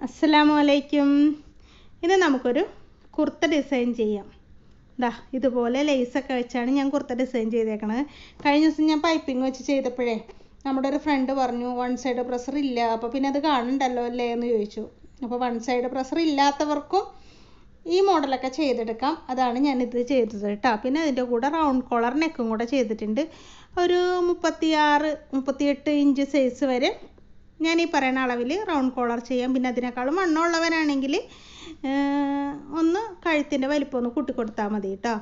അസ്സലാമു അലൈക്കും ഇന്ന് നമുക്കൊരു കുർത്ത ഡിസൈൻ ചെയ്യാം ദാ ഇതുപോലെ ലേസൊക്കെ വെച്ചാണ് ഞാൻ കുർത്ത ഡിസൈൻ ചെയ്തേക്കണത് കഴിഞ്ഞ ദിവസം ഞാൻ പൈപ്പിംഗ് വെച്ച് ചെയ്തപ്പോഴേ നമ്മുടെ ഒരു ഫ്രണ്ട് പറഞ്ഞു വൺ സൈഡ് പ്രസർ ഇല്ല അപ്പോൾ പിന്നെ അത് കാണണ്ടല്ലോ അല്ലേ എന്ന് ചോദിച്ചു അപ്പോൾ വൺ സൈഡ് പ്രസർ ഇല്ലാത്തവർക്കും ഈ മോഡലൊക്കെ ചെയ്തെടുക്കാം അതാണ് ഞാനിത് ചെയ്തത് കേട്ടോ പിന്നെ അതിൻ്റെ കൂടെ റൗണ്ട് കോളർ നെക്കും കൂടെ ചെയ്തിട്ടുണ്ട് ഒരു മുപ്പത്തിയാറ് മുപ്പത്തിയെട്ട് ഇഞ്ച് സൈസ് വരെ ഞാൻ ഈ പറയുന്ന അളവിൽ റൗണ്ട് കോളർ ചെയ്യാം പിന്നെ അതിനേക്കാളും വണ്ണമുള്ളവനാണെങ്കിൽ ഒന്ന് കഴുത്തിൻ്റെ വലിപ്പം ഒന്ന് കൂട്ടിക്കൊടുത്താൽ മതി കേട്ടോ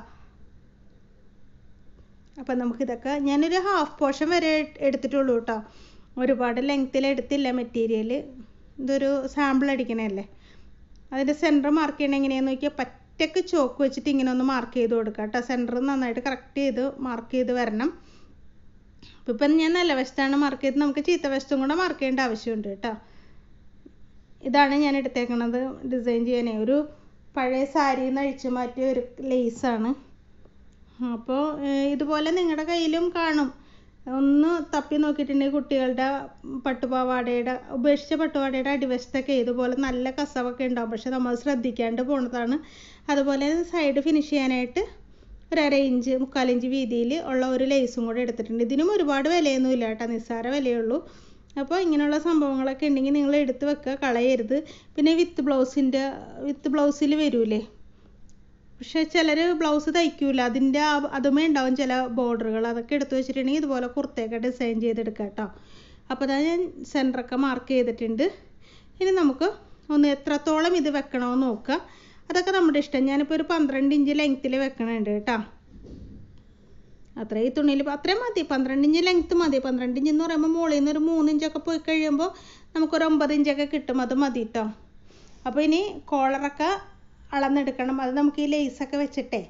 അപ്പം നമുക്കിതൊക്കെ ഞാനൊരു ഹാഫ് പോർഷൻ വരെ എടുത്തിട്ടുള്ളൂ കേട്ടോ ഒരുപാട് ലെങ്ത്തിൽ എടുത്തില്ല മെറ്റീരിയൽ ഇതൊരു സാമ്പിൾ അടിക്കണല്ലേ അതിൻ്റെ സെൻറ്റർ മാർക്ക് ചെയ്യണത് എങ്ങനെയാണെന്ന് നോക്കിയാൽ പറ്റക്ക് ചോക്ക് വെച്ചിട്ട് ഇങ്ങനെ ഒന്ന് മാർക്ക് ചെയ്ത് കൊടുക്കുക കേട്ടോ സെൻറ്റർ നന്നായിട്ട് കറക്റ്റ് ചെയ്ത് മാർക്ക് ചെയ്ത് വരണം അപ്പോൾ ഇപ്പം ഞാൻ നല്ല വശത്താണ് മാർക്ക് ചെയ്ത് നമുക്ക് ചീത്ത വശത്തും കൂടെ മാർക്ക് ചെയ്യേണ്ട ആവശ്യമുണ്ട് കേട്ടോ ഇതാണ് ഞാൻ എടുത്തേക്കണത് ഡിസൈൻ ചെയ്യാനേ ഒരു പഴയ സാരിയിൽ നിന്ന് അഴിച്ചു മാറ്റിയ ഒരു ലേസാണ് അപ്പോൾ ഇതുപോലെ നിങ്ങളുടെ കയ്യിലും കാണും ഒന്ന് തപ്പി നോക്കിയിട്ടുണ്ടെങ്കിൽ കുട്ടികളുടെ പട്ടുപാവാടയുടെ ഉപേക്ഷിച്ച പട്ടുപാവാടയുടെ അടിവശത്തൊക്കെ ഇതുപോലെ നല്ല കസവൊക്കെ ഉണ്ടാവും പക്ഷെ നമ്മൾ ശ്രദ്ധിക്കാണ്ട് പോണതാണ് അതുപോലെ സൈഡ് ഫിനിഷ് ചെയ്യാനായിട്ട് ഒരു അര ഇഞ്ച് മുക്കാലിഞ്ച് വീതിയിൽ ഉള്ള ഒരു ലേസും കൂടെ എടുത്തിട്ടുണ്ട് ഇതിനും ഒരുപാട് വിലയൊന്നുമില്ല കേട്ടോ നിസ്സാര വിലയുള്ളൂ അപ്പോൾ ഇങ്ങനെയുള്ള സംഭവങ്ങളൊക്കെ ഉണ്ടെങ്കിൽ നിങ്ങൾ എടുത്ത് വെക്കുക കളയരുത് പിന്നെ വിത്ത് ബ്ലൗസിൻ്റെ വിത്ത് ബ്ലൗസിൽ വരൂലേ പക്ഷേ ചിലർ ബ്ലൗസ് തയ്ക്കൂല അതിൻ്റെ അതുമേ ഉണ്ടാവും ചില ബോർഡറുകൾ അതൊക്കെ എടുത്തു വെച്ചിട്ടുണ്ടെങ്കിൽ ഇതുപോലെ കുർത്തയൊക്കെ ഡിസൈൻ ചെയ്തെടുക്കുക കേട്ടോ അപ്പോൾ അതാ ഞാൻ സെൻറ്ററൊക്കെ മാർക്ക് ചെയ്തിട്ടുണ്ട് ഇനി നമുക്ക് ഒന്ന് എത്രത്തോളം ഇത് വെക്കണമെന്ന് നോക്കുക അതൊക്കെ നമ്മുടെ ഇഷ്ടം ഞാനിപ്പോൾ ഒരു പന്ത്രണ്ട് ഇഞ്ച് ലെങ്ത്തിൽ വെക്കണുണ്ട് കേട്ടോ അത്ര ഈ തുണിയിൽ അത്രയും മതി പന്ത്രണ്ട് ഇഞ്ച് ലെങ്ത്ത് മതി പന്ത്രണ്ട് ഇഞ്ച് എന്ന് പറയുമ്പോൾ മുകളിൽ നിന്ന് ഒരു മൂന്ന് ഇഞ്ചൊക്കെ പോയി കഴിയുമ്പോൾ നമുക്കൊരു ഒമ്പത് ഇഞ്ചൊക്കെ കിട്ടും അത് മതി കേട്ടോ അപ്പോൾ ഇനി കോളറൊക്കെ അളന്നെടുക്കണം അത് നമുക്ക് ഈ ലേസൊക്കെ വെച്ചിട്ടേ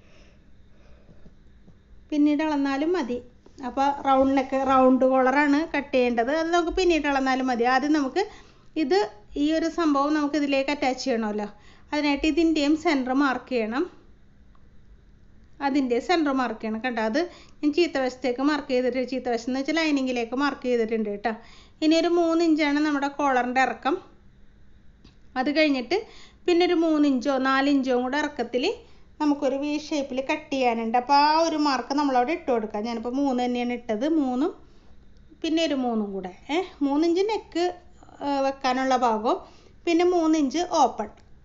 പിന്നീട് അളന്നാലും മതി അപ്പോൾ റൗണ്ടിനൊക്കെ റൗണ്ട് കോളറാണ് കട്ട് ചെയ്യേണ്ടത് അത് നമുക്ക് പിന്നീട് അളന്നാലും മതി ആദ്യം നമുക്ക് ഇത് ഈ ഒരു സംഭവം നമുക്ക് ഇതിലേക്ക് അറ്റാച്ച് ചെയ്യണമല്ലോ അതിനായിട്ട് ഇതിൻ്റെയും സെൻറ്റർ മാർക്ക് ചെയ്യണം അതിൻ്റെ സെൻറ്റർ മാർക്ക് ചെയ്യണം കണ്ടോ അത് ഞാൻ ചീത്തവശത്തേക്ക് മാർക്ക് ചെയ്തിട്ട് ചീത്തവശം എന്ന് വെച്ചാൽ ലൈനിങ്ങിലേക്ക് മാർക്ക് ചെയ്തിട്ടുണ്ട് കേട്ടോ ഇനി ഒരു മൂന്ന് ഇഞ്ചാണ് നമ്മുടെ കോളറിൻ്റെ ഇറക്കം അത് കഴിഞ്ഞിട്ട് പിന്നെ ഒരു മൂന്ന് ഇഞ്ചോ നാല് ഇഞ്ചോ കൂടെ ഇറക്കത്തിൽ നമുക്കൊരു വി ഷേപ്പിൽ കട്ട് ചെയ്യാനുണ്ട് അപ്പോൾ ആ ഒരു മാർക്ക് നമ്മളവിടെ ഇട്ട് കൊടുക്കാം ഞാനിപ്പോൾ മൂന്ന് തന്നെയാണ് ഇട്ടത് മൂന്നും പിന്നെ ഒരു മൂന്നും കൂടെ ഏ മൂന്നിഞ്ച് നെക്ക് വെക്കാനുള്ള ഭാഗവും പിന്നെ മൂന്നിഞ്ച് ഓപ്പൺ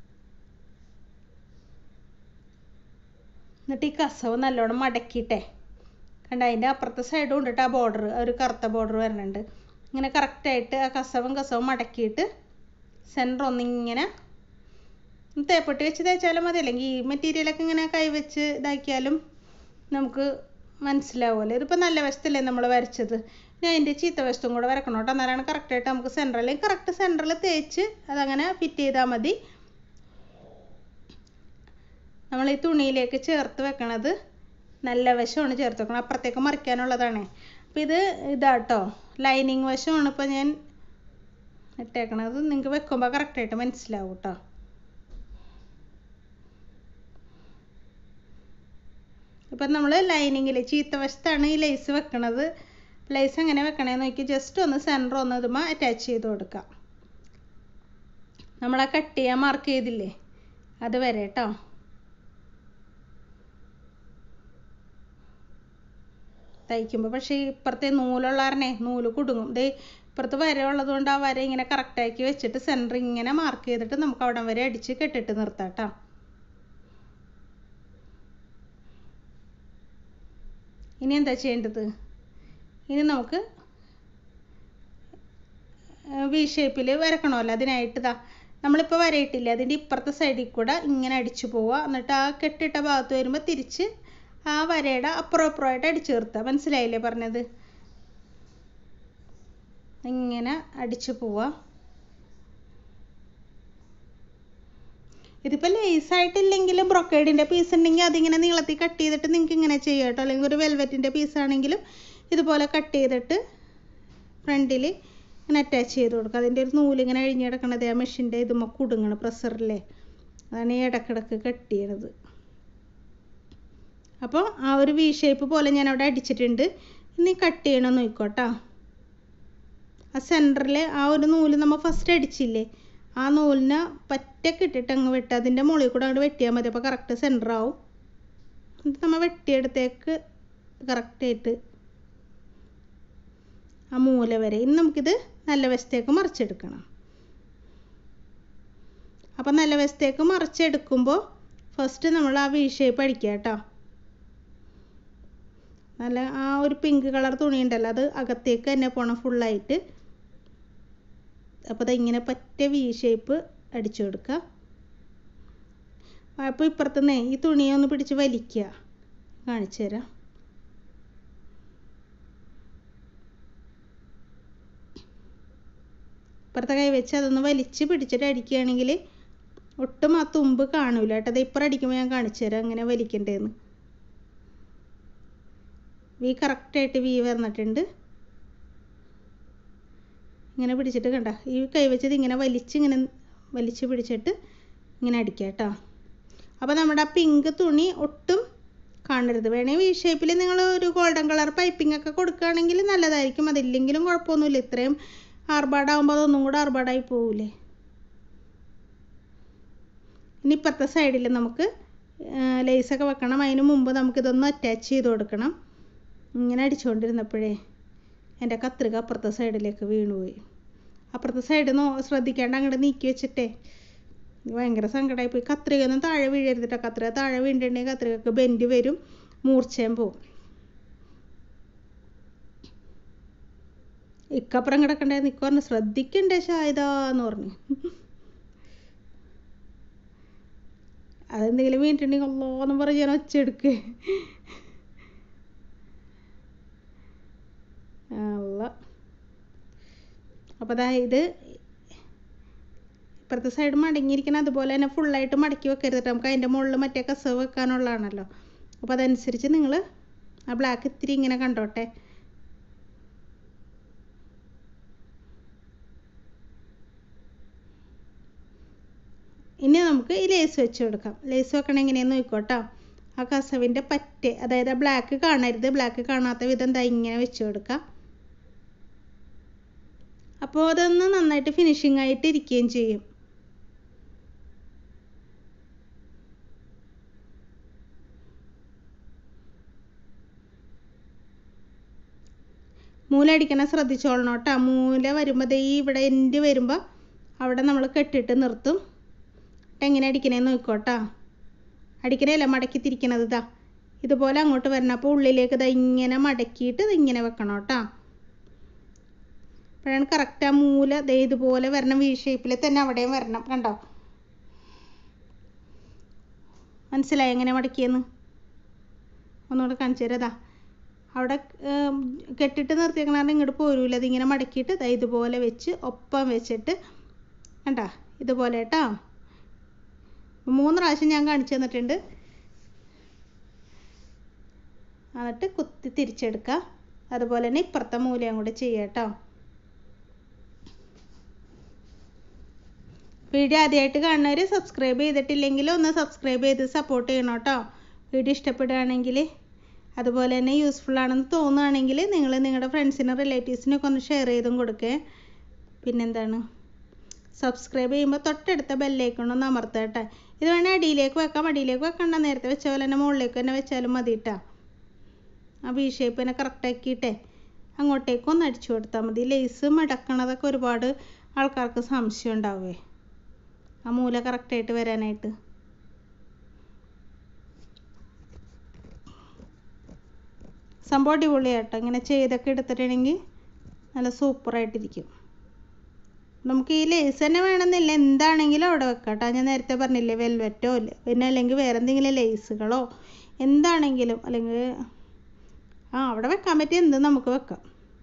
എന്നിട്ട് ഈ കസവ് നല്ലോണം മടക്കിയിട്ടേ കണ്ട അതിൻ്റെ അപ്പുറത്തെ സൈഡും ഉണ്ട് കേട്ടോ ആ ബോർഡർ ഒരു കറുത്ത ബോർഡർ വരുന്നുണ്ട് ഇങ്ങനെ കറക്റ്റായിട്ട് ആ കസവും കസവും മടക്കിയിട്ട് സെൻറ്റർ ഒന്നിങ്ങനെ തേപ്പൊട്ടി വെച്ച് തേച്ചാലും മതി അല്ലെങ്കിൽ ഈ മെറ്റീരിയലൊക്കെ ഇങ്ങനെ കൈവച്ച് ഇതാക്കിയാലും നമുക്ക് മനസ്സിലാവുമല്ലോ ഇതിപ്പോൾ നല്ല വശത്തല്ലേ നമ്മൾ വരച്ചത് ഇനി അതിൻ്റെ ചീത്ത വശത്തും കൂടെ വരക്കണം കേട്ടോ എന്നാലാണ് കറക്റ്റായിട്ട് നമുക്ക് സെൻറ്ററിൽ കറക്റ്റ് സെൻറ്ററിൽ തേച്ച് അതങ്ങനെ ഫിറ്റ് ചെയ്താൽ മതി നമ്മൾ ഈ തുണിയിലേക്ക് ചേർത്ത് വെക്കണത് നല്ല വശമാണ് ചേർത്ത് വെക്കണം അപ്പുറത്തേക്ക് മറിക്കാനുള്ളതാണ് അപ്പോൾ ഇത് ഇതാട്ടോ ലൈനിങ് വശമാണ് ഇപ്പോൾ ഞാൻ ഇട്ടേക്കണത് നിങ്ങൾക്ക് വെക്കുമ്പോൾ കറക്റ്റായിട്ട് മനസ്സിലാവും കേട്ടോ ഇപ്പം നമ്മൾ ലൈനിങ്ങിൽ ചീത്ത വശത്താണ് ഈ ലേസ് വെക്കണത് ലേസ് എങ്ങനെ വെക്കണേന്ന് നോക്കി ജസ്റ്റ് ഒന്ന് സെൻറ്റർ ഒന്ന് ഇതുമ്പോൾ അറ്റാച്ച് ചെയ്ത് കൊടുക്കാം നമ്മൾ ആ കട്ട് ചെയ്യാൻ മാർക്ക് ചെയ്തില്ലേ അത് വരെ കേട്ടോ തയ്ക്കുമ്പോൾ പക്ഷേ ഇപ്പുറത്തെ നൂലുള്ള കാരണേ നൂല് കുടുങ്ങും ദേ ഇപ്പുറത്ത് വര ഉള്ളതുകൊണ്ട് ആ വര ഇങ്ങനെ കറക്റ്റാക്കി വെച്ചിട്ട് സെൻറ്റർ ഇങ്ങനെ മാർക്ക് ചെയ്തിട്ട് നമുക്ക് അവിടം വരെ അടിച്ച് കെട്ടിട്ട് നിർത്താം കേട്ടോ ഇനി എന്താ ചെയ്യേണ്ടത് ഇനി നമുക്ക് വി ഷേപ്പിൽ വരക്കണമല്ലോ അതിനായിട്ട് ഇതാ നമ്മളിപ്പോൾ വരയിട്ടില്ല അതിൻ്റെ ഇപ്പുറത്തെ സൈഡിൽ കൂടെ ഇങ്ങനെ അടിച്ചു പോവുക എന്നിട്ട് ആ കെട്ടിട്ട ഭാഗത്ത് വരുമ്പോൾ തിരിച്ച് ആ വരയുടെ അപ്പുറം അപ്പുറമായിട്ട് അടിച്ചു നിർത്തുക മനസ്സിലായില്ലേ പറഞ്ഞത് ഇങ്ങനെ അടിച്ചു പോവുക ഇതിപ്പോൾ ലേസായിട്ടില്ലെങ്കിലും ബ്രൊക്കേഡിൻ്റെ പീസ് ഉണ്ടെങ്കിൽ അതിങ്ങനെ നീളത്തിൽ കട്ട് ചെയ്തിട്ട് നിങ്ങൾക്ക് ഇങ്ങനെ ചെയ്യാം കേട്ടോ അല്ലെങ്കിൽ ഒരു വെൽവെറ്റിൻ്റെ പീസ് ആണെങ്കിലും ഇതുപോലെ കട്ട് ചെയ്തിട്ട് ഫ്രണ്ടിൽ ഇങ്ങനെ അറ്റാച്ച് ചെയ്ത് കൊടുക്കുക അതിൻ്റെ ഒരു നൂലിങ്ങനെ അഴിഞ്ഞ് കിടക്കണത് ആ മെഷീൻ്റെ ഇതുമ്പോൾ കുടുങ്ങണം പ്രഷറിലെ അതാണ് ഈ ഇടക്കിടക്ക് കട്ട് ചെയ്യണത് അപ്പോൾ ആ ഒരു വി ഷേപ്പ് പോലെ ഞാൻ അവിടെ അടിച്ചിട്ടുണ്ട് ഇനി കട്ട് ചെയ്യണമെന്ന് നോക്കോട്ടോ ആ സെൻറ്ററിൽ ആ ഒരു നൂല് നമ്മൾ ഫസ്റ്റ് അടിച്ചില്ലേ ആ നൂലിനെ പറ്റൊക്കെ ഇട്ടിട്ട് അങ്ങ് വെട്ടുക അതിൻ്റെ മുകളിൽ കൂടെ അങ്ങോട്ട് വെട്ടിയാൽ മതി അപ്പോൾ കറക്റ്റ് സെൻറ്റർ ആവും എന്നിട്ട് നമ്മൾ വെട്ടിയെടുത്തേക്ക് കറക്റ്റായിട്ട് ആ മൂല വരെ ഇനി നമുക്കിത് നല്ല വശത്തേക്ക് മറിച്ചെടുക്കണം അപ്പം നല്ല വശത്തേക്ക് മറിച്ചെടുക്കുമ്പോൾ ഫസ്റ്റ് നമ്മൾ ആ വി ഷേപ്പ് അടിക്കുക കേട്ടോ നല്ല ആ ഒരു പിങ്ക് കളർ തുണി ഉണ്ടല്ലോ അത് അകത്തേക്ക് തന്നെ പോകണം ഫുള്ളായിട്ട് അപ്പോൾ അതിങ്ങനെ പറ്റ വി ഷേപ്പ് അടിച്ചു കൊടുക്കുക അപ്പോൾ ഇപ്പുറത്തുനിന്ന് ഈ തുണിയൊന്ന് പിടിച്ച് വലിക്കുക കാണിച്ചു തരാം ഇപ്പുറത്തെ കൈ വെച്ച് അതൊന്ന് വലിച്ച് പിടിച്ചിട്ട് അടിക്കുകയാണെങ്കിൽ ഒട്ടും ആ തുമ്പ് കാണൂല കേട്ടോ അത് ഇപ്പുറം അടിക്കുമ്പോൾ ഞാൻ കാണിച്ചു തരാം എങ്ങനെ വലിക്കണ്ടേന്ന് വി കറക്റ്റായിട്ട് വി വന്നിട്ടുണ്ട് ഇങ്ങനെ പിടിച്ചിട്ട് കണ്ട ഈ കൈ വെച്ചത് ഇങ്ങനെ വലിച്ച് ഇങ്ങനെ വലിച്ച് പിടിച്ചിട്ട് ഇങ്ങനെ അടിക്കുക കേട്ടോ അപ്പോൾ നമ്മുടെ ആ പിങ്ക് തുണി ഒട്ടും കാണരുത് വേണമെങ്കിൽ വി ഷേപ്പിൽ നിങ്ങൾ ഒരു ഗോൾഡൻ കളർ പൈപ്പിംഗ് ഒക്കെ കൊടുക്കുകയാണെങ്കിൽ നല്ലതായിരിക്കും അതില്ലെങ്കിലും കുഴപ്പമൊന്നുമില്ല ഇത്രയും ആർഭാടാകുമ്പോൾ അതൊന്നും കൂടെ ആർഭാടായി പോവില്ലേ ഇനി ഇപ്പുറത്തെ സൈഡിൽ നമുക്ക് ലേസൊക്കെ വെക്കണം അതിന് മുമ്പ് നമുക്കിതൊന്ന് അറ്റാച്ച് ചെയ്ത് കൊടുക്കണം ഇങ്ങനെ അടിച്ചുകൊണ്ടിരുന്നപ്പോഴേ എൻ്റെ കത്രിക അപ്പുറത്തെ സൈഡിലേക്ക് വീണുപോയി അപ്പുറത്തെ സൈഡിൽ നിന്ന് ശ്രദ്ധിക്കാണ്ട് അങ്ങോട്ട് നീക്കി വെച്ചിട്ടേ ഭയങ്കര സങ്കടമായി പോയി കത്രിക ഒന്നും താഴെ വീഴരുതിട്ടോ കത്രിക താഴെ വീണിട്ടുണ്ടെങ്കിൽ കത്രികക്ക് ബെൻഡ് വരും മൂർച്ചയും പോവും ഇക്കപ്പുറം കിടക്കണ്ടേ നിക്ക് പറഞ്ഞു ശ്രദ്ധിക്കണ്ടേ ഷായത എന്ന് പറഞ്ഞു അതെന്തെങ്കിലും വീണിട്ടുണ്ടെങ്കിൽ അല്ലോന്നും പറഞ്ഞ് ഞാൻ ഒച്ചെടുക്ക് അല്ല അപ്പോൾ അതാ ഇത് ഇപ്പുറത്തെ സൈഡ് മടങ്ങിയിരിക്കണം അതുപോലെ തന്നെ ഫുള്ളായിട്ട് മടക്കി വെക്കരുത് നമുക്ക് അതിൻ്റെ മുകളിൽ മറ്റേ കസവ് വെക്കാനുള്ളതാണല്ലോ അപ്പോൾ അതനുസരിച്ച് നിങ്ങൾ ആ ബ്ലാക്ക് ഇത്തിരി ഇങ്ങനെ കണ്ടോട്ടെ ഇനി നമുക്ക് ഈ ലേസ് വെച്ച് കൊടുക്കാം ലേസ് വെക്കണം എങ്ങനെയെന്ന് നോക്കോട്ടോ ആ കസവിൻ്റെ പറ്റ് അതായത് ആ ബ്ലാക്ക് കാണരുത് ബ്ലാക്ക് കാണാത്ത വിധം ദാ ഇങ്ങനെ വെച്ച് കൊടുക്കാം അപ്പോൾ അതൊന്ന് നന്നായിട്ട് ഫിനിഷിംഗ് ആയിട്ട് ഇരിക്കുകയും ചെയ്യും മൂല അടിക്കണ ശ്രദ്ധിച്ചോളണം കേട്ടോ മൂല വരുമ്പോൾ ദേ ഇവിടെ എൻഡ് വരുമ്പോൾ അവിടെ നമ്മൾ കെട്ടിട്ട് നിർത്തും എങ്ങനെ അടിക്കണേന്ന് നോക്കോട്ടോ അടിക്കണേല്ല മടക്കി തിരിക്കണത് ഇതാ ഇതുപോലെ അങ്ങോട്ട് വരണം അപ്പോൾ ഉള്ളിലേക്ക് ഇതാ ഇങ്ങനെ മടക്കിയിട്ട് ഇത് ഇങ്ങനെ വെക്കണം കേട്ടോ അപ്പോഴാണ് കറക്റ്റ് ആ മൂല ദേ ഇതുപോലെ വരണം വി ഷേപ്പിൽ തന്നെ അവിടെയും വരണം കണ്ടോ മനസ്സിലായി എങ്ങനെ മടക്കിയെന്ന് ഒന്നുകൂടെ കാണിച്ചു തരാം ഇതാ അവിടെ കെട്ടിട്ട് നിർത്തിയേക്കണ ഇങ്ങോട്ട് പോരൂല അതിങ്ങനെ മടക്കിയിട്ട് ദാ ഇതുപോലെ വെച്ച് ഒപ്പം വെച്ചിട്ട് കണ്ടോ ഇതുപോലെ കേട്ടോ മൂന്ന് പ്രാവശ്യം ഞാൻ കാണിച്ചു തന്നിട്ടുണ്ട് എന്നിട്ട് കുത്തി തിരിച്ചെടുക്കുക അതുപോലെ തന്നെ ഇപ്പുറത്തെ മൂലയും കൂടെ ചെയ്യുക കേട്ടോ വീഡിയോ ആദ്യമായിട്ട് കാണുന്നവർ സബ്സ്ക്രൈബ് ചെയ്തിട്ടില്ലെങ്കിൽ ഒന്ന് സബ്സ്ക്രൈബ് ചെയ്ത് സപ്പോർട്ട് ചെയ്യണം കേട്ടോ വീഡിയോ ഇഷ്ടപ്പെടുകയാണെങ്കിൽ അതുപോലെ തന്നെ യൂസ്ഫുൾ ആണെന്ന് തോന്നുകയാണെങ്കിൽ നിങ്ങൾ നിങ്ങളുടെ ഫ്രണ്ട്സിനും റിലേറ്റീവ്സിനൊക്കെ ഒന്ന് ഷെയർ ചെയ്തും കൊടുക്കേ പിന്നെന്താണ് സബ്സ്ക്രൈബ് ചെയ്യുമ്പോൾ തൊട്ടടുത്ത ബെല്ലേക്കൊന്ന് ഒന്ന് അമർത്തുക കേട്ടോ ഇത് വേണേൽ അടിയിലേക്ക് വെക്കാം അടിയിലേക്ക് വെക്കണ്ട നേരത്തെ വെച്ച പോലെ തന്നെ മുകളിലേക്ക് തന്നെ വെച്ചാലും മതി കേട്ടോ ആ വി ഷേപ്പ് തന്നെ കറക്റ്റാക്കിയിട്ടേ അങ്ങോട്ടേക്ക് ഒന്ന് അടിച്ചു കൊടുത്താൽ മതി ലേസ് മടക്കണതൊക്കെ ഒരുപാട് ആൾക്കാർക്ക് സംശയം ഉണ്ടാവേ ആ മൂല കറക്റ്റായിട്ട് വരാനായിട്ട് സംഭവം അടിപൊളിയാട്ടോ ഇങ്ങനെ ചെയ്തൊക്കെ എടുത്തിട്ടുണ്ടെങ്കിൽ നല്ല സൂപ്പറായിട്ടിരിക്കും നമുക്ക് ഈ ലേസ് തന്നെ വേണമെന്നില്ല എന്താണെങ്കിലും അവിടെ വെക്കാം കേട്ടോ ഞാൻ നേരത്തെ പറഞ്ഞില്ലേ വെൽവെറ്റോ പിന്നെ അല്ലെങ്കിൽ വേറെ എന്തെങ്കിലും ലേസുകളോ എന്താണെങ്കിലും അല്ലെങ്കിൽ ആ അവിടെ വെക്കാൻ പറ്റിയ എന്തും നമുക്ക് വെക്കാം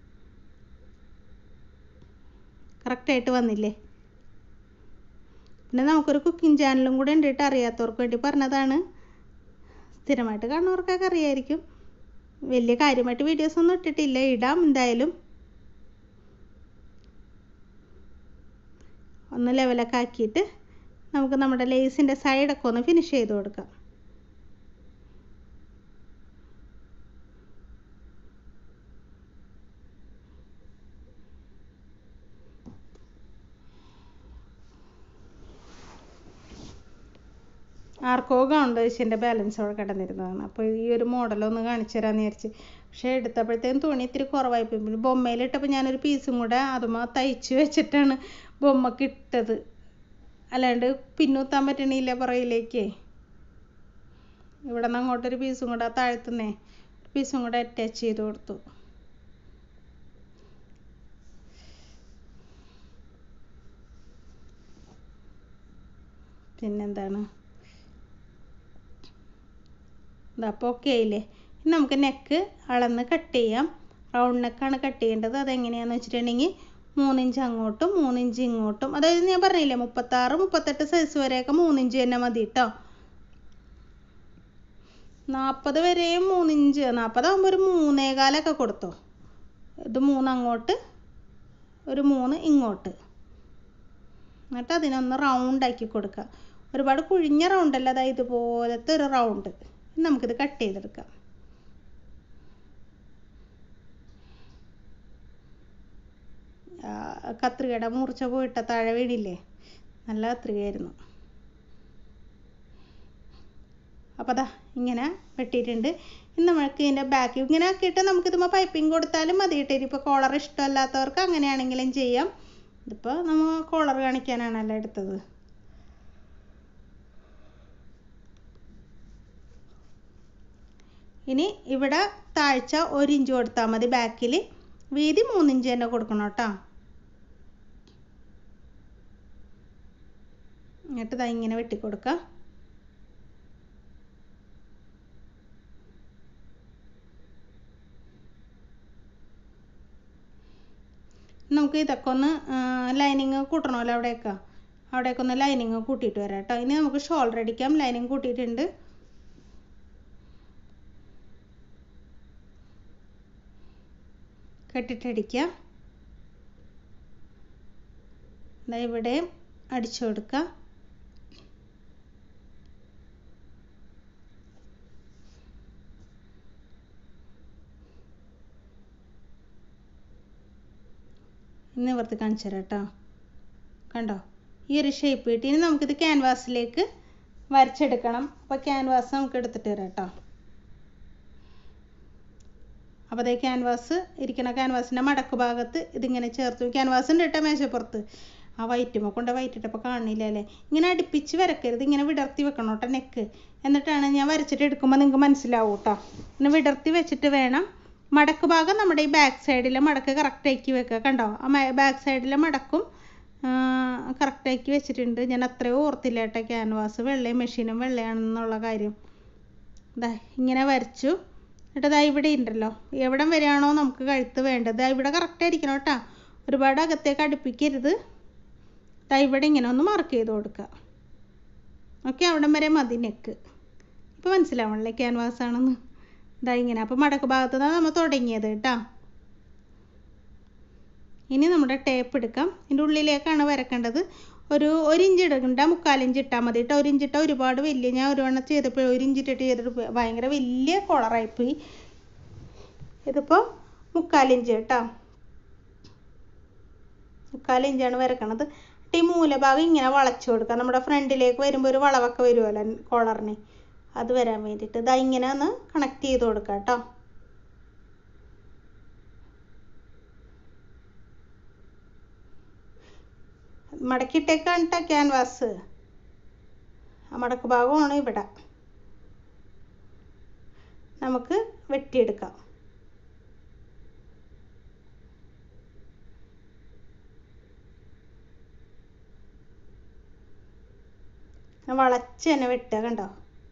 കറക്റ്റായിട്ട് വന്നില്ലേ പിന്നെ നമുക്കൊരു കുക്കിംഗ് ചാനലും കൂടെ ഉണ്ട് കേട്ടോ അറിയാത്തവർക്ക് വേണ്ടി പറഞ്ഞതാണ് സ്ഥിരമായിട്ട് കാണുന്നവർക്കൊക്കെ അറിയായിരിക്കും വലിയ കാര്യമായിട്ട് വീഡിയോസ് ഒന്നും ഇട്ടിട്ടില്ല ഇടാം എന്തായാലും ഒന്ന് ലെവലൊക്കെ ആക്കിയിട്ട് നമുക്ക് നമ്മുടെ ലേസിൻ്റെ സൈഡൊക്കെ ഒന്ന് ഫിനിഷ് ചെയ്ത് കൊടുക്കാം ആർക്കോ ഗൗണ്ടേഴ്സിൻ്റെ ബാലൻസ് അവിടെ കിടന്നിരുന്നതാണ് അപ്പോൾ ഈ ഒരു മോഡലൊന്ന് കാണിച്ചു തരാമെന്ന് വിചാരിച്ച് പക്ഷേ എടുത്തപ്പോഴത്തേക്കും തുണി ഇത്തിരി കുറവായി പോയി പിന്നെ ബൊമ്മയിലിട്ടപ്പോൾ ഞാനൊരു പീസും കൂടെ അതുമ്മ തയ്ച്ച് വെച്ചിട്ടാണ് ബൊമ്മക്ക് ഇട്ടത് അല്ലാണ്ട് പിന്നൂത്താൻ പറ്റണില്ല പുറകിലേക്ക് ഇവിടെ നിന്ന് അങ്ങോട്ടൊരു പീസും കൂടെ താഴ്ത്തുന്നേ പീസും കൂടെ അറ്റാച്ച് ചെയ്ത് കൊടുത്തു പിന്നെന്താണ് അപ്പോൾ ഓക്കെ ആയില്ലേ ഇനി നമുക്ക് നെക്ക് അളന്ന് കട്ട് ചെയ്യാം റൗണ്ട് നെക്കാണ് കട്ട് ചെയ്യേണ്ടത് അതെങ്ങനെയാണെന്ന് വെച്ചിട്ടുണ്ടെങ്കിൽ മൂന്നിഞ്ച് അങ്ങോട്ടും മൂന്നിഞ്ച് ഇങ്ങോട്ടും അതായത് ഞാൻ പറഞ്ഞില്ലേ മുപ്പത്താറ് മുപ്പത്തെട്ട് സൈസ് വരെയൊക്കെ മൂന്നിഞ്ച് തന്നെ മതി കേട്ടോ നാൽപ്പത് വരെയും മൂന്നിഞ്ച് നാൽപ്പതാകുമ്പോൾ ഒരു മൂന്നേകാലൊക്കെ കൊടുത്തോ ഇത് മൂന്ന് അങ്ങോട്ട് ഒരു മൂന്ന് ഇങ്ങോട്ട് എന്നിട്ട് അതിനൊന്ന് റൗണ്ട് ആക്കി കൊടുക്കുക ഒരുപാട് കുഴിഞ്ഞ റൗണ്ട് അല്ല അതായത് ഇതുപോലത്തെ ഒരു റൗണ്ട് നമുക്കിത് കട്ട് ചെയ്തെടുക്കാം കത്രികയുടെ മൂർച്ച പോയിട്ട താഴെ വീണില്ലേ നല്ല കത്രികയായിരുന്നു അപ്പോൾ അതാ ഇങ്ങനെ വെട്ടിയിട്ടുണ്ട് ഇനി നമുക്ക് ഇതിൻ്റെ ബാക്ക് ഇങ്ങനെ ആക്കിയിട്ട് നമുക്കിതുമ്പോൾ പൈപ്പിംഗ് കൊടുത്താലും മതി കേട്ടോ ഇനിയിപ്പോൾ കോളർ ഇഷ്ടമല്ലാത്തവർക്ക് അങ്ങനെയാണെങ്കിലും ചെയ്യാം ഇതിപ്പോൾ നമ്മൾ കോളർ കാണിക്കാനാണല്ലോ എടുത്തത് ഇനി ഇവിടെ താഴ്ച ഒരു ഇഞ്ച് കൊടുത്താൽ മതി ബാക്കിൽ വീതി മൂന്നിഞ്ച് തന്നെ കൊടുക്കണം കേട്ടോ എന്നിട്ട് ഇതാ ഇങ്ങനെ വെട്ടിക്കൊടുക്കുക നമുക്ക് ഇതൊക്കെ ഒന്ന് ലൈനിങ് കൂട്ടണമല്ലോ അവിടെയൊക്കെ അവിടെയൊക്കെ ഒന്ന് ലൈനിങ് കൂട്ടിയിട്ട് വരാം കേട്ടോ ഇനി നമുക്ക് ഷോൾഡർ അടിക്കാം ലൈനിങ് കൂട്ടിയിട്ടുണ്ട് കെട്ടിട്ടടിക്കുക ഇവിടെ അടിച്ചു കൊടുക്കുക നിവർത്തി കാണിച്ചു തരാം കേട്ടോ കണ്ടോ ഈ ഒരു ഷേപ്പ് കിട്ടി ഇനി നമുക്കിത് ക്യാൻവാസിലേക്ക് വരച്ചെടുക്കണം അപ്പോൾ ക്യാൻവാസ് നമുക്ക് എടുത്തിട്ട് വരാം കേട്ടോ അപ്പോൾ അതേ ക്യാൻവാസ് ഇരിക്കണ ക്യാൻവാസിൻ്റെ മടക്ക് ഭാഗത്ത് ഇതിങ്ങനെ ചേർത്തു ക്യാൻവാസ് ഉണ്ട് കേട്ടോ മേശപ്പുറത്ത് ആ വൈറ്റുമ്പോൾ കൊണ്ട് വൈറ്റിട്ടപ്പോൾ കാണില്ല അല്ലേ ഇങ്ങനെ അടുപ്പിച്ച് വരക്കരുത് ഇങ്ങനെ വിടർത്തി വെക്കണം കേട്ടോ നെക്ക് എന്നിട്ടാണ് ഞാൻ വരച്ചിട്ട് എടുക്കുമ്പോൾ നിങ്ങൾക്ക് മനസ്സിലാവും കേട്ടോ ഇങ്ങനെ വിടർത്തി വെച്ചിട്ട് വേണം മടക്ക് ഭാഗം നമ്മുടെ ഈ ബാക്ക് സൈഡിലെ മടക്ക് കറക്റ്റ് ആക്കി വെക്കുക കണ്ടോ ആ ബാക്ക് സൈഡിലെ മടക്കും കറക്റ്റ് ആക്കി വെച്ചിട്ടുണ്ട് ഞാൻ അത്രയോ ഓർത്തില്ല കേട്ടോ ക്യാൻവാസ് വെള്ളയും മെഷീനും വെള്ളയാണെന്നുള്ള കാര്യം ദാ ഇങ്ങനെ വരച്ചു എന്നിട്ട് ദാ ഇവിടെ ഉണ്ടല്ലോ എവിടം വരെയാണോ നമുക്ക് കഴുത്ത് വേണ്ടത് ദാ ഇവിടെ കറക്റ്റ് ആയിരിക്കണം കേട്ടോ ഒരുപാട് അകത്തേക്ക് അടുപ്പിക്കരുത് ദാ ഇവിടെ ഇങ്ങനെ ഒന്ന് മാർക്ക് ചെയ്ത് കൊടുക്കുക ഓക്കെ അവിടം വരെ മതി നെക്ക് ഇപ്പോൾ മനസ്സിലാവണല്ലേ ക്യാൻവാസ് ആണെന്ന് ഇതാ ഇങ്ങനെ അപ്പോൾ മടക്ക് ഭാഗത്ത് നിന്നാണ് നമ്മൾ തുടങ്ങിയത് കേട്ടോ ഇനി നമ്മുടെ ടേപ്പ് എടുക്കാം ഇതിൻ്റെ ഉള്ളിലേക്കാണ് വരക്കേണ്ടത് ഒരു ഒരു ഇഞ്ച് ഇടണ്ട മുക്കാലിഞ്ച് ഇട്ടാൽ മതി കേട്ടോ ഒരു ഇഞ്ച് ഇട്ടാൽ ഒരുപാട് വലിയ ഞാൻ ഒരു വണ്ണം ചെയ്തപ്പോൾ ഒരു ഇഞ്ച് ഇട്ടിട്ട് ചെയ്തിട്ട് ഭയങ്കര വലിയ കോളറായിപ്പോയി ഇതിപ്പോൾ മുക്കാലിഞ്ച് കേട്ടോ മുക്കാലിഞ്ചാണ് വരക്കണത് ഈ മൂലഭാഗം ഇങ്ങനെ വളച്ചു കൊടുക്കുക നമ്മുടെ ഫ്രണ്ടിലേക്ക് വരുമ്പോൾ ഒരു വളവൊക്കെ വരുമല്ലോ കോളറിന് അത് വരാൻ വേണ്ടിയിട്ട് ഇതാ ഇങ്ങനെ ഒന്ന് കണക്ട് ചെയ്ത് കൊടുക്കുക കേട്ടോ മടക്കിയിട്ടേക്കാണ് കേട്ടോ ക്യാൻവാസ് ആ മടക്ക് ഭാഗമാണ് ഇവിടെ നമുക്ക് വെട്ടിയെടുക്കാം വളച്ച് തന്നെ വെട്ടുക കണ്ടോ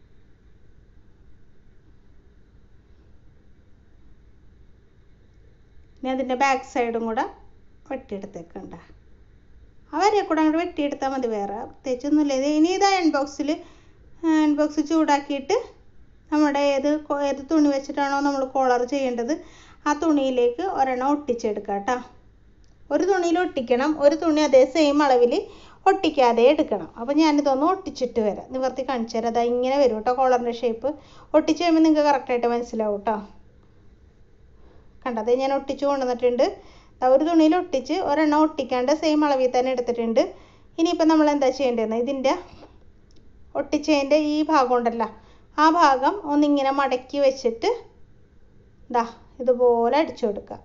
ഇനി അതിൻ്റെ ബാക്ക് സൈഡും കൂടെ വെട്ടിയെടുത്തേക്കണ്ട ആ വരെ കൂടെ അങ്ങോട്ട് വെട്ടിയെടുത്താൽ മതി വേറെ പ്രത്യേകിച്ചൊന്നുമില്ല ഇത് ഇനി ഇത് അയൺ ബോക്സിൽ അയൺ ബോക്സ് ചൂടാക്കിയിട്ട് നമ്മുടെ ഏത് ഏത് തുണി വെച്ചിട്ടാണോ നമ്മൾ കോളർ ചെയ്യേണ്ടത് ആ തുണിയിലേക്ക് ഒരെണ്ണം ഒട്ടിച്ചെടുക്കുക കേട്ടോ ഒരു തുണിയിൽ ഒട്ടിക്കണം ഒരു തുണി അതേ സെയിം അളവിൽ ഒട്ടിക്കാതെ എടുക്കണം അപ്പോൾ ഞാനിതൊന്ന് ഒട്ടിച്ചിട്ട് വരാം നിവർത്തി കാണിച്ചു തരാം അതാ ഇങ്ങനെ വരും കേട്ടോ കോളറിൻ്റെ ഷേപ്പ് ഒട്ടിച്ച് കഴിയുമ്പോൾ നിങ്ങൾക്ക് കറക്റ്റായിട്ട് മനസ്സിലാവും കേട്ടോ കണ്ടത് ഞാൻ ഒട്ടിച്ച് കൊണ്ടുവന്നിട്ടുണ്ട് ഒരു തുണിയിൽ ഒട്ടിച്ച് ഒരെണ്ണം ഒട്ടിക്കാണ്ട് സെയിം അളവിൽ തന്നെ എടുത്തിട്ടുണ്ട് ഇനിയിപ്പോൾ നമ്മൾ എന്താ ചെയ്യേണ്ടതെന്ന് ഇതിൻ്റെ ഒട്ടിച്ചതിൻ്റെ ഈ ഭാഗം ഉണ്ടല്ലോ ആ ഭാഗം ഒന്നിങ്ങനെ മടക്കി വെച്ചിട്ട് ദാ ഇതുപോലെ അടിച്ചു കൊടുക്കുക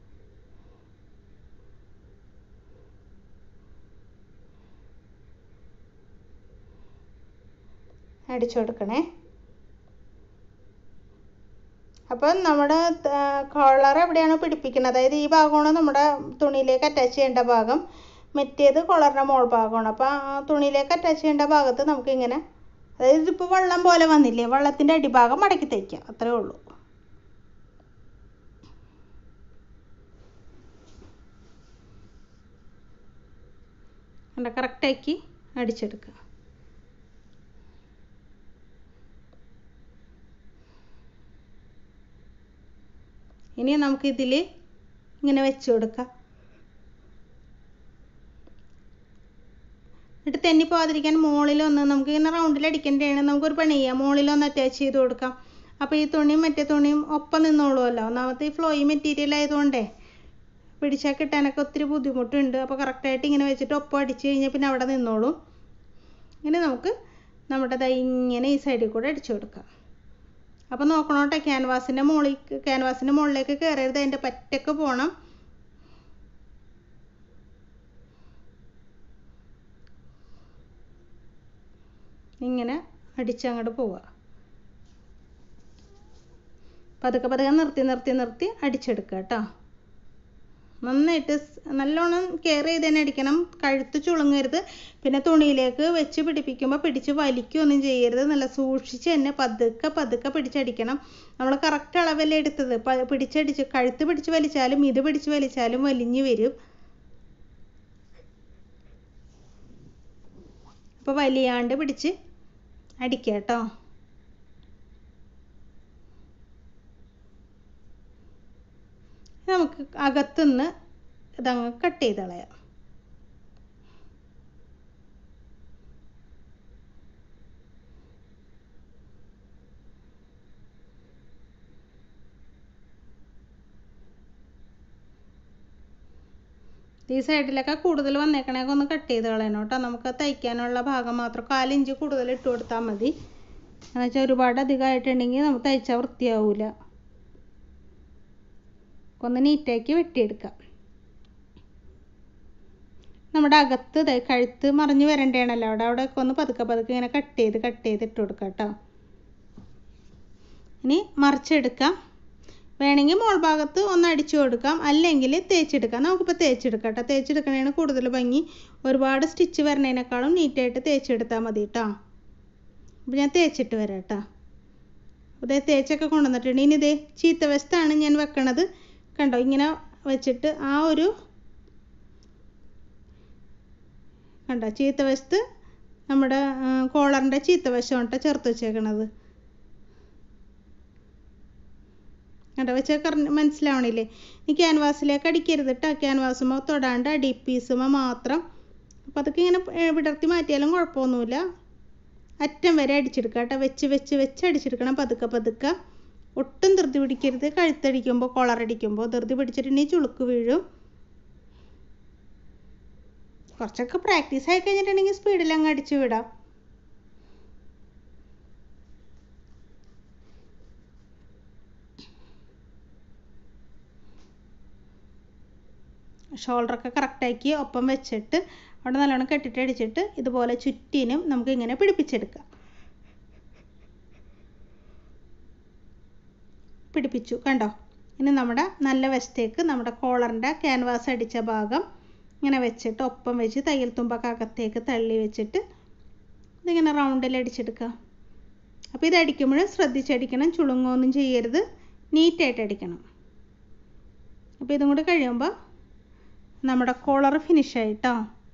അടിച്ചു കൊടുക്കണേ അപ്പം നമ്മുടെ കോളർ എവിടെയാണ് പിടിപ്പിക്കുന്നത് അതായത് ഈ ഭാഗമാണ് നമ്മുടെ തുണിയിലേക്ക് അറ്റാച്ച് ചെയ്യേണ്ട ഭാഗം മറ്റേത് കൊളറിൻ്റെ മോൾ ഭാഗമാണ് അപ്പോൾ ആ തുണിയിലേക്ക് അറ്റാച്ച് ചെയ്യേണ്ട ഭാഗത്ത് നമുക്കിങ്ങനെ അതായത് ഇതിപ്പോൾ വെള്ളം പോലെ വന്നില്ലേ വെള്ളത്തിൻ്റെ അടിഭാഗം മടക്കി തയ്ക്കുക അത്രേ ഉള്ളൂ കണ്ട കറക്റ്റാക്കി അടിച്ചെടുക്കുക ഇനി നമുക്കിതിൽ ഇങ്ങനെ വെച്ച് കൊടുക്കാം എന്നിട്ട് തെന്നി പോകാതിരിക്കാൻ മുകളിലൊന്ന് നമുക്ക് ഇങ്ങനെ റൗണ്ടിൽ അടിക്കേണ്ടതാണ് നമുക്കൊരു പണി ചെയ്യാം മുകളിലൊന്ന് അറ്റാച്ച് ചെയ്ത് കൊടുക്കാം അപ്പോൾ ഈ തുണിയും മറ്റേ തുണിയും ഒപ്പം നിന്നോളുമല്ലോ ഒന്നാമത്തെ ഈ ഫ്ലോയി മെറ്റീരിയൽ ആയതുകൊണ്ടേ പിടിച്ചാൽ കിട്ടാനൊക്കെ ഒത്തിരി ബുദ്ധിമുട്ടുണ്ട് അപ്പോൾ കറക്റ്റായിട്ട് ഇങ്ങനെ വെച്ചിട്ട് ഒപ്പം അടിച്ച് കഴിഞ്ഞാൽ പിന്നെ അവിടെ നിന്നോളും ഇങ്ങനെ നമുക്ക് നമ്മുടെ ദൈ ഇങ്ങനെ ഈ സൈഡിൽ കൂടെ അടിച്ചു കൊടുക്കാം അപ്പോൾ നോക്കണോട്ടെ ക്യാൻവാസിൻ്റെ മുകളിൽ ക്യാൻവാസിൻ്റെ മുകളിലേക്ക് കയറരുത് അതിൻ്റെ പറ്റൊക്കെ പോകണം ഇങ്ങനെ അടിച്ചങ്ങോട്ട് പോവുക പതുക്കെ പതുക്കെ നിർത്തി നിർത്തി നിർത്തി അടിച്ചെടുക്കുക കേട്ടോ നന്നായിട്ട് നല്ലോണം കെയർ ചെയ്ത് തന്നെ അടിക്കണം കഴുത്ത് ചുളുങ്ങരുത് പിന്നെ തുണിയിലേക്ക് വെച്ച് പിടിപ്പിക്കുമ്പോൾ പിടിച്ച് വലിക്കുകയൊന്നും ചെയ്യരുത് നല്ല സൂക്ഷിച്ച് തന്നെ പതുക്കെ പതുക്കെ പിടിച്ചടിക്കണം നമ്മൾ കറക്റ്റ് അളവല്ലേ എടുത്തത് പിടിച്ചടിച്ച് കഴുത്ത് പിടിച്ച് വലിച്ചാലും ഇത് പിടിച്ച് വലിച്ചാലും വലിഞ്ഞു വരും അപ്പോൾ വലിയാണ്ട് പിടിച്ച് അടിക്കുക കേട്ടോ നമുക്ക് അകത്തുനിന്ന് ഇതങ്ങ് കട്ട് ചെയ്ത് കളയാം ഈ സൈഡിലൊക്കെ കൂടുതൽ വന്നേക്കണേക്കെ ഒന്ന് കട്ട് ചെയ്ത് കളയണം കേട്ടോ നമുക്ക് തയ്ക്കാനുള്ള ഭാഗം മാത്രം കാലിഞ്ച് കൂടുതൽ ഇട്ട് കൊടുത്താൽ മതി എന്ന് വെച്ചാൽ ഒരുപാട് അധികമായിട്ടുണ്ടെങ്കിൽ നമുക്ക് തയ്ച്ചാൽ വൃത്തിയാവില്ല ഒന്ന് നീറ്റാക്കി വെട്ടിയെടുക്കാം നമ്മുടെ അകത്ത് ദേ കഴുത്ത് മറിഞ്ഞ് വരണ്ടേണല്ലോ അവിടെ അവിടെയൊക്കെ ഒന്ന് പതുക്കെ പതുക്കെ ഇങ്ങനെ കട്ട് ചെയ്ത് കട്ട് ചെയ്ത് ഇട്ട് കൊടുക്കാം കേട്ടോ ഇനി മറിച്ചെടുക്കാം വേണമെങ്കിൽ മോൾ ഭാഗത്ത് ഒന്ന് അടിച്ചു കൊടുക്കാം അല്ലെങ്കിൽ തേച്ചെടുക്കാം നമുക്കിപ്പോൾ തേച്ചെടുക്കാം കേട്ടോ തേച്ചെടുക്കണേന് കൂടുതൽ ഭംഗി ഒരുപാട് സ്റ്റിച്ച് വരണേനേക്കാളും നീറ്റായിട്ട് തേച്ചെടുത്താൽ മതി കേട്ടോ അപ്പോൾ ഞാൻ തേച്ചിട്ട് വരാം കേട്ടോ അതേ തേച്ചൊക്കെ കൊണ്ടുവന്നിട്ടുണ്ട് ഇനി ഇതേ ചീത്ത വശത്താണ് ഞാൻ വെക്കണത് കണ്ടോ ഇങ്ങനെ വെച്ചിട്ട് ആ ഒരു കണ്ടോ ചീത്ത വശത്ത് നമ്മുടെ കോളറിൻ്റെ ചീത്ത വശം കേട്ടോ ചേർത്ത് വെച്ചേക്കണത് കണ്ടോ വെച്ചാൽ കറ മനസ്സിലാവണില്ലേ ഈ ക്യാൻവാസിലേക്ക് അടിക്കരുത് കേട്ടോ ക്യാൻവാസുമ്പോൾ തൊടാണ്ട് അടി പീസുമ്പോൾ മാത്രം അപ്പോൾ അതൊക്കെ ഇങ്ങനെ വിടർത്തി മാറ്റിയാലും കുഴപ്പമൊന്നുമില്ല അറ്റം വരെ അടിച്ചെടുക്കുക കേട്ടോ വെച്ച് വെച്ച് വെച്ച് അടിച്ചെടുക്കണം പതുക്കെ പതുക്കെ ഒട്ടും ധൃതി പിടിക്കരുത് കഴുത്തടിക്കുമ്പോൾ കൊളറടിക്കുമ്പോൾ ധൃതി പിടിച്ചിട്ടുണ്ടെങ്കിൽ ചുളുക്ക് വീഴും കുറച്ചൊക്കെ പ്രാക്ടീസ് ആയി കഴിഞ്ഞിട്ടുണ്ടെങ്കിൽ സ്പീഡിൽ അങ്ങ് അടിച്ചു വിടാം ഷോൾഡറൊക്കെ കറക്റ്റാക്കി ഒപ്പം വെച്ചിട്ട് അവിടെ നല്ലോണം കെട്ടിട്ട് അടിച്ചിട്ട് ഇതുപോലെ ചുറ്റിനും നമുക്ക് ഇങ്ങനെ പിടിപ്പിച്ചെടുക്കാം പിടിപ്പിച്ചു കണ്ടോ ഇനി നമ്മുടെ നല്ല വശത്തേക്ക് നമ്മുടെ കോളറിൻ്റെ ക്യാൻവാസ് അടിച്ച ഭാഗം ഇങ്ങനെ വെച്ചിട്ട് ഒപ്പം വെച്ച് തയ്യൽ തുമ്പൊക്കെ അകത്തേക്ക് തള്ളി വെച്ചിട്ട് ഇതിങ്ങനെ റൗണ്ടിൽ അടിച്ചെടുക്കുക അപ്പോൾ ഇത് അടിക്കുമ്പോഴും ശ്രദ്ധിച്ചടിക്കണം ചുളുങ്ങൊന്നും ചെയ്യരുത് നീറ്റായിട്ട് അടിക്കണം അപ്പോൾ ഇതും കൂടി കഴിയുമ്പോൾ നമ്മുടെ കോളർ ഫിനിഷ് ആയിട്ടോ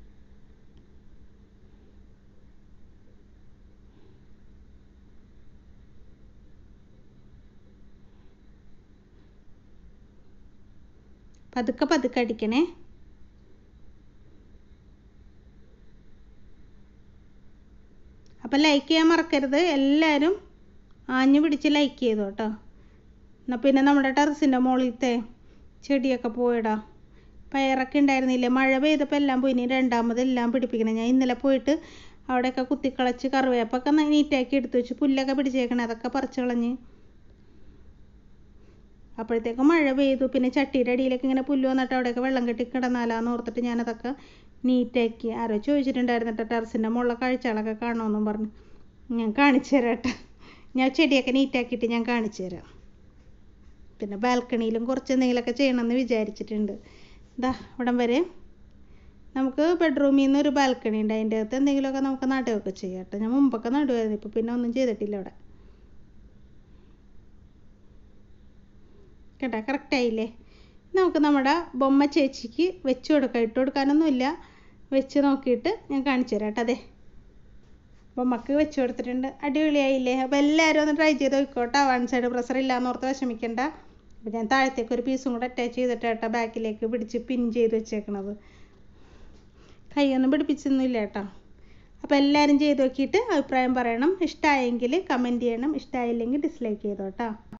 പതുക്കെ പതുക്കെ അടിക്കണേ അപ്പം ലൈക്ക് ചെയ്യാൻ മറക്കരുത് എല്ലാവരും ആഞ്ഞു പിടിച്ച് ലൈക്ക് ചെയ്തു കേട്ടോ എന്നാൽ പിന്നെ നമ്മുടെ ടെറസിൻ്റെ മുകളിലത്തെ ചെടിയൊക്കെ പോയിടാം പയറൊക്കെ ഉണ്ടായിരുന്നില്ലേ മഴ പെയ്തപ്പോൾ എല്ലാം പോയി ഇനി രണ്ടാമത് എല്ലാം പിടിപ്പിക്കണം ഞാൻ ഇന്നലെ പോയിട്ട് അവിടെയൊക്കെ കുത്തിക്കളച്ച് കറിവേപ്പൊക്കെ നീറ്റാക്കി എടുത്തു വെച്ച് പുല്ലൊക്കെ പിടിച്ചേക്കണേ അതൊക്കെ പറിച്ച് കളഞ്ഞ് അപ്പോഴത്തേക്കും മഴ പെയ്തു പിന്നെ ചട്ടിയുടെ അടിയിലേക്ക് ഇങ്ങനെ പുല്ല് വന്നിട്ട് അവിടെയൊക്കെ വെള്ളം കെട്ടി കിടന്നാലാന്ന് ഓർത്തിട്ട് ഞാനതൊക്കെ നീറ്റാക്കി ആരോ ചോദിച്ചിട്ടുണ്ടായിരുന്നു കേട്ടോ ടെറസിൻ്റെ മുകളിലെ കാഴ്ചകളൊക്കെ കാണുമെന്നും പറഞ്ഞു ഞാൻ കാണിച്ചു തരാം കേട്ടോ ഞാൻ ചെടിയൊക്കെ നീറ്റാക്കിയിട്ട് ഞാൻ കാണിച്ചു തരാം പിന്നെ ബാൽക്കണിയിലും കുറച്ച് എന്തെങ്കിലുമൊക്കെ ചെയ്യണമെന്ന് വിചാരിച്ചിട്ടുണ്ട് ഇതാ ഇവിടം വരെ നമുക്ക് ബെഡ്റൂമിൽ നിന്ന് ഒരു ബാൽക്കണി ഉണ്ട് അതിൻ്റെ അകത്ത് എന്തെങ്കിലുമൊക്കെ നമുക്ക് നടുകയൊക്കെ ചെയ്യാം കേട്ടോ ഞാൻ മുമ്പൊക്കെ നടുവായിരുന്നു ഇപ്പോൾ പിന്നെ ഒന്നും ചെയ്തിട്ടില്ല അവിടെ കേട്ടോ കറക്റ്റായില്ലേ നമുക്ക് നമ്മുടെ ബൊമ്മ ചേച്ചിക്ക് വെച്ച് കൊടുക്കാം ഇട്ട് കൊടുക്കാനൊന്നുമില്ല വെച്ച് നോക്കിയിട്ട് ഞാൻ കാണിച്ചു തരാം കേട്ടോ അതെ ബൊമ്മക്ക് വെച്ച് കൊടുത്തിട്ടുണ്ട് അടിപൊളിയായില്ലേ അപ്പോൾ എല്ലാവരും ഒന്ന് ട്രൈ ചെയ്ത് നോക്കിക്കോട്ടെ വൺ സൈഡ് പ്രഷർ ഇല്ലാന്ന് ഓർത്ത് വിഷമിക്കണ്ട അപ്പോൾ ഞാൻ താഴത്തേക്ക് ഒരു പീസും കൂടെ അറ്റാച്ച് ചെയ്തിട്ട് കേട്ടോ ബാക്കിലേക്ക് പിടിച്ച് പിൻ ചെയ്ത് വെച്ചേക്കണത് കൈയൊന്നും പിടിപ്പിച്ചൊന്നുമില്ല കേട്ടോ അപ്പോൾ എല്ലാവരും ചെയ്ത് നോക്കിയിട്ട് അഭിപ്രായം പറയണം ഇഷ്ടമായെങ്കിൽ കമൻറ്റ് ചെയ്യണം ഇഷ്ടമായില്ലെങ്കിൽ ഡിസ്ലൈക്ക് ചെയ്തോ കേട്ടോ